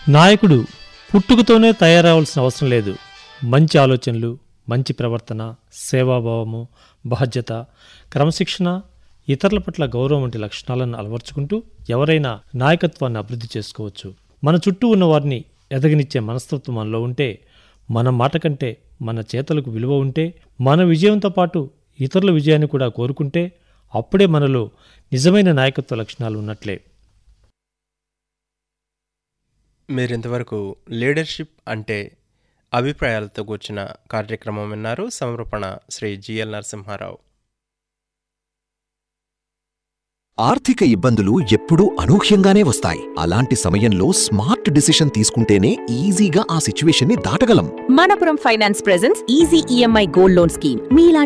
నాయకుడు పుట్టుకతోనే తయారవలసిన అవసరం లేదు మంచి ఆలోచనలు మంచి ప్రవర్తన సేవాభావము బాధ్యత క్రమశిక్షణ ఇతరుల పట్ల గౌరవం వంటి లక్షణాలను అలవర్చుకుంటూ ఎవరైనా నాయకత్వాన్ని అభివృద్ధి చేసుకోవచ్చు మన చుట్టూ ఉన్న వారిని ఎదగనిచ్చే మనస్తత్వం మనలో ఉంటే మన మాట కంటే మన చేతలకు విలువ ఉంటే మన విజయంతో పాటు ఇతరుల విజయాన్ని కూడా కోరుకుంటే అప్పుడే మనలో నిజమైన నాయకత్వ లక్షణాలు ఉన్నట్లే మీరింతవరకు లీడర్షిప్ అంటే అభిప్రాయాలతో కూర్చున్న కార్యక్రమం విన్నారు సమర్పణ శ్రీ జిఎల్ నరసింహారావు ఆర్థిక ఇబ్బందులు ఎప్పుడూ అనూహ్యంగానే వస్తాయి అలాంటి సమయంలో స్మార్ట్ డిసిషన్ తీసుకుంటేనే ఈజీగా ఆ సిచ్యువేషన్ని దాటగలం Manappuram finance presents easy EMI gold loan scheme మీలాంటి